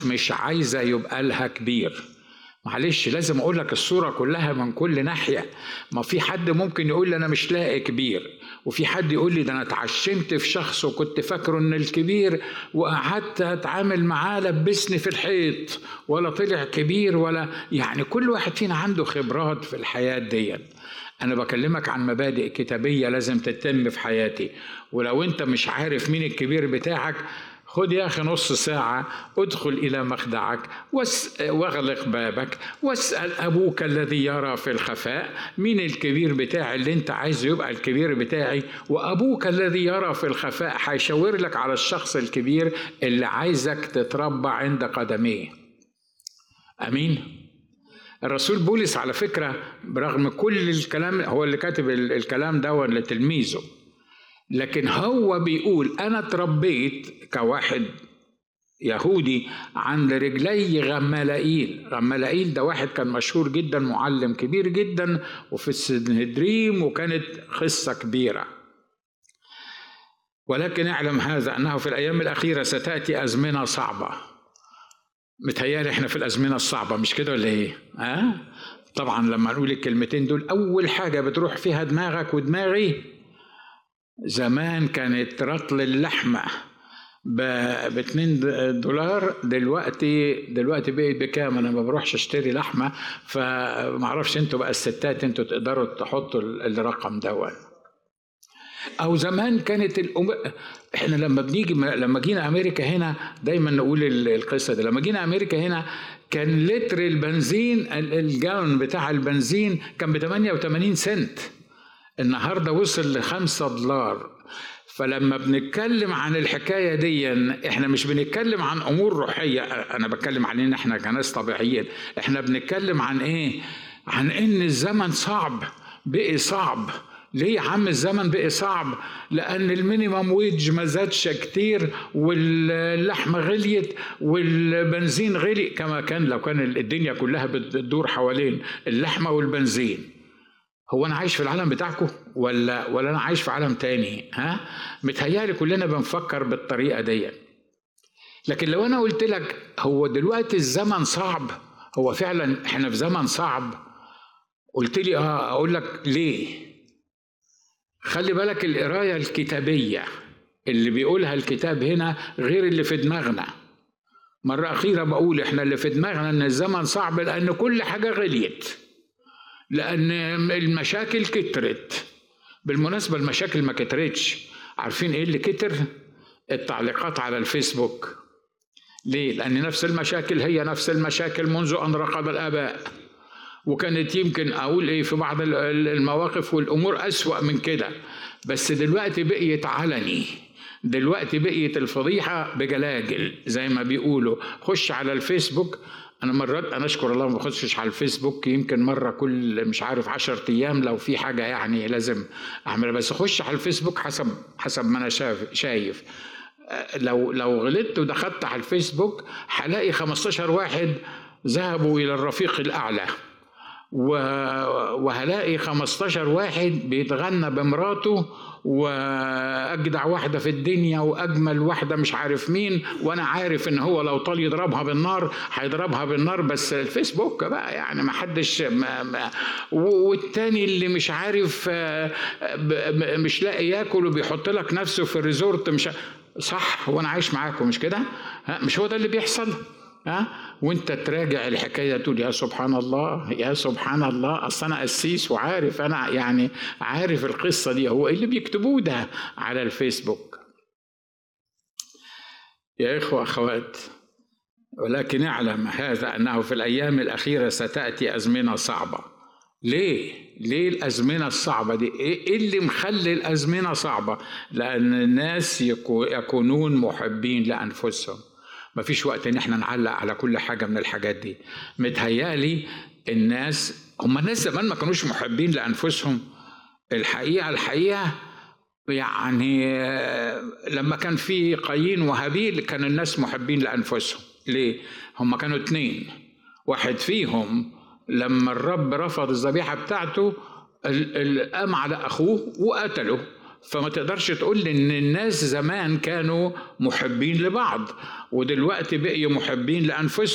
مش عايزة يبقى لها كبير معلش لازم اقول لك الصوره كلها من كل ناحيه ما في حد ممكن يقول لي انا مش لاقي كبير وفي حد يقول لي ده انا اتعشمت في شخص وكنت فاكره ان الكبير وقعدت اتعامل معاه لبسني في الحيط ولا طلع كبير ولا يعني كل واحد فينا عنده خبرات في الحياه دي انا بكلمك عن مبادئ كتابيه لازم تتم في حياتي ولو انت مش عارف مين الكبير بتاعك خد يا أخي نص ساعة ادخل إلى مخدعك واغلق بابك واسأل أبوك الذي يرى في الخفاء مين الكبير بتاعي اللي أنت عايزه يبقى الكبير بتاعي وأبوك الذي يرى في الخفاء هيشاور لك على الشخص الكبير اللي عايزك تتربى عند قدميه أمين الرسول بولس على فكرة برغم كل الكلام هو اللي كاتب الكلام ده لتلميذه لكن هو بيقول انا اتربيت كواحد يهودي عند رجلي غمالائيل غمالائيل ده واحد كان مشهور جدا معلم كبير جدا وفي السنهدريم وكانت قصة كبيرة ولكن اعلم هذا أنه في الأيام الأخيرة ستأتي أزمنة صعبة متهيألي احنا في الأزمنة الصعبة مش كده ولا ايه؟ ها؟ أه؟ طبعا لما نقول الكلمتين دول أول حاجة بتروح فيها دماغك ودماغي زمان كانت رطل اللحمة ب 2 دولار دلوقتي دلوقتي بقت بكام انا ما بروحش اشتري لحمه فما اعرفش انتوا بقى الستات انتوا تقدروا تحطوا الرقم دوت او زمان كانت الأم... احنا لما بنيجي لما جينا امريكا هنا دايما نقول القصه دي لما جينا امريكا هنا كان لتر البنزين الجالون بتاع البنزين كان ب 88 سنت النهارده وصل لخمسة دولار فلما بنتكلم عن الحكاية دي احنا مش بنتكلم عن امور روحية انا بتكلم علينا احنا كناس طبيعيين احنا بنتكلم عن ايه عن ان الزمن صعب بقي صعب ليه يا عم الزمن بقي صعب لان المينيمم ويج ما زادش كتير واللحمه غليت والبنزين غلي كما كان لو كان الدنيا كلها بتدور حوالين اللحمه والبنزين هو انا عايش في العالم بتاعكم ولا ولا انا عايش في عالم تاني ها متهيالي كلنا بنفكر بالطريقه دي لكن لو انا قلت لك هو دلوقتي الزمن صعب هو فعلا احنا في زمن صعب قلت لي اه اقول لك ليه خلي بالك القرايه الكتابيه اللي بيقولها الكتاب هنا غير اللي في دماغنا مرة أخيرة بقول إحنا اللي في دماغنا إن الزمن صعب لأن كل حاجة غليت لأن المشاكل كترت بالمناسبة المشاكل ما كترتش عارفين إيه اللي كتر؟ التعليقات على الفيسبوك ليه؟ لأن نفس المشاكل هي نفس المشاكل منذ أن رقب الآباء وكانت يمكن أقول إيه في بعض المواقف والأمور أسوأ من كده بس دلوقتي بقيت علني دلوقتي بقيت الفضيحة بجلاجل زي ما بيقولوا خش على الفيسبوك انا مرات انا اشكر الله ما بخشش على الفيسبوك يمكن مره كل مش عارف 10 ايام لو في حاجه يعني لازم اعملها بس اخش على الفيسبوك حسب حسب ما انا شايف شايف لو لو غلطت ودخلت على الفيسبوك هلاقي 15 واحد ذهبوا الى الرفيق الاعلى وهلاقي 15 واحد بيتغنى بمراته واجدع واحده في الدنيا واجمل واحده مش عارف مين وانا عارف ان هو لو طال يضربها بالنار هيضربها بالنار بس الفيسبوك بقى يعني ما حدش ما ما والتاني اللي مش عارف مش لاقي ياكل وبيحط لك نفسه في الريزورت مش صح وانا عايش معاكم مش كده مش هو ده اللي بيحصل ها وانت تراجع الحكايه تقول يا سبحان الله يا سبحان الله اصل انا قسيس وعارف انا يعني عارف القصه دي هو ايه اللي بيكتبوه ده على الفيسبوك يا اخوه اخوات ولكن اعلم هذا انه في الايام الاخيره ستاتي ازمنه صعبه ليه؟ ليه الأزمنة الصعبة دي؟ إيه اللي مخلي الأزمنة صعبة؟ لأن الناس يكونون محبين لأنفسهم مفيش وقت ان احنا نعلق على كل حاجه من الحاجات دي متهيالي الناس هم الناس زمان ما كانوش محبين لانفسهم الحقيقه الحقيقه يعني لما كان في قايين وهابيل كان الناس محبين لانفسهم ليه هم كانوا اتنين واحد فيهم لما الرب رفض الذبيحه بتاعته قام على اخوه وقتله فما تقدرش تقول لي ان الناس زمان كانوا محبين لبعض ودلوقتي بقيوا محبين لانفسهم